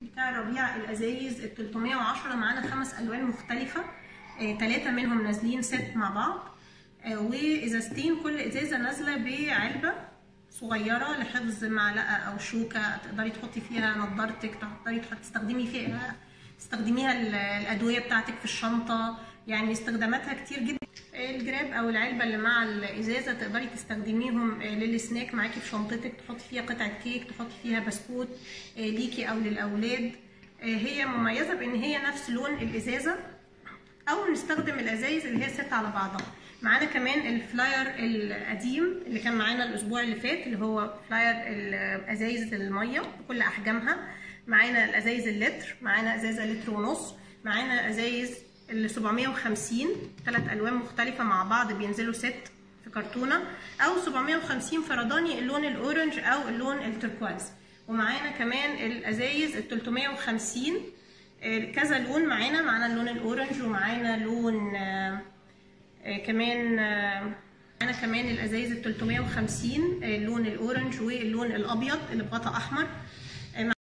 بتاع ربيع الازايز ال 310 معانا خمس الوان مختلفه ثلاثه منهم نازلين ست مع بعض آه، وازازتين كل ازازه نازله بعلبه صغيره لحفظ معلقه او شوكه تقدري تحطي فيها نضارتك تقدري تحطي- تستخدمي فيها تستخدميها ال- الادويه بتاعتك في الشنطه يعني استخداماتها كتير جدا الجراب او العلبه اللي مع الازازه تقدري تستخدميهم آه، للسناك معاكي في شنطتك تحطي فيها قطعه كيك تحطي فيها بسكوت آه، ليكي او للاولاد آه، هي مميزه بان هي نفس لون الازازه او نستخدم الازايز اللي هي ست على بعضها معانا كمان الفلاير القديم اللي كان معانا الاسبوع اللي فات اللي هو فلاير الازايز الميه بكل احجامها معانا الازايز اللتر معانا ازازه لتر ونص معانا ازايز ال 750 ثلاث الوان مختلفه مع بعض بينزلوا ست في كرتونه او 750 فرداني اللون الاورنج او اللون التركواز ومعانا كمان الازايز ال 350 آه، كذا لون معانا معانا اللون الاورنج ومعانا لون آه، آه، كمان آه، معانا كمان الازايز ال 350 آه، اللون الاورنج واللون الابيض اللي بغطا احمر